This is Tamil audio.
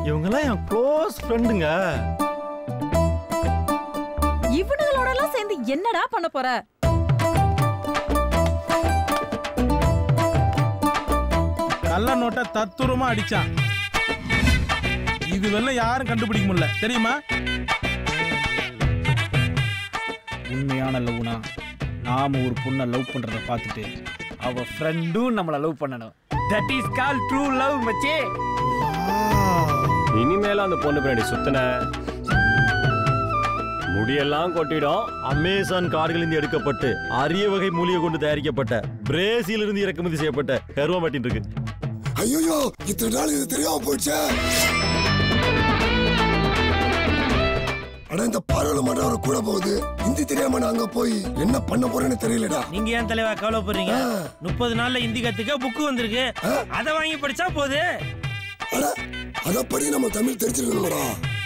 இவங்கெல்லாம் என் க்ளோஸ் ஃப்ரெண்டுங்க இவனுங்களோட எல்லாம் சேர்ந்து என்னடா பண்ண போற கள்ள நோட்டை தத்துரமா அடிச்சான் இது வெள்ளம் யாரும் கண்டுபிடிக்க முடியல தெரியுமா உண்மையான லவ்னா நாம ஒரு பொண்ணை லவ் பண்றத பார்த்துட்டு அவ ஃப்ரெண்டும் நம்மள லவ் பண்ணணும் that is call true love மச்சே இனிமேல அந்த பொண்ணு பின்னாடி சுத்தின முடியெல்லாம் கொட்டிடும் அமேசான் காடுகளிலிருந்து எடுக்கப்பட்டு அரிய வகை மூலிகை கொண்டு தயாரிக்கப்பட்ட பிரேசிலிருந்து இறக்குமதி செய்யப்பட்ட ஹெர்வா மாட்டின் இருக்கு ஐயோ இத்தனை நாள் இது தெரியாம போச்சே அட இந்த பார்வல மட்டும் அவரை கூட போகுது ஹிந்தி தெரியாம நான் அங்க போய் என்ன பண்ண போறேன்னு தெரியலடா நீங்க ஏன் தலைவா கவலைப்படுறீங்க முப்பது நாள்ல ஹிந்தி கத்துக்க புக்கு வந்திருக்கு அதை வாங்கி படிச்சா போது அட அதப்படி நம்ம தமிழ் தெரிஞ்சிருக்கணும்டா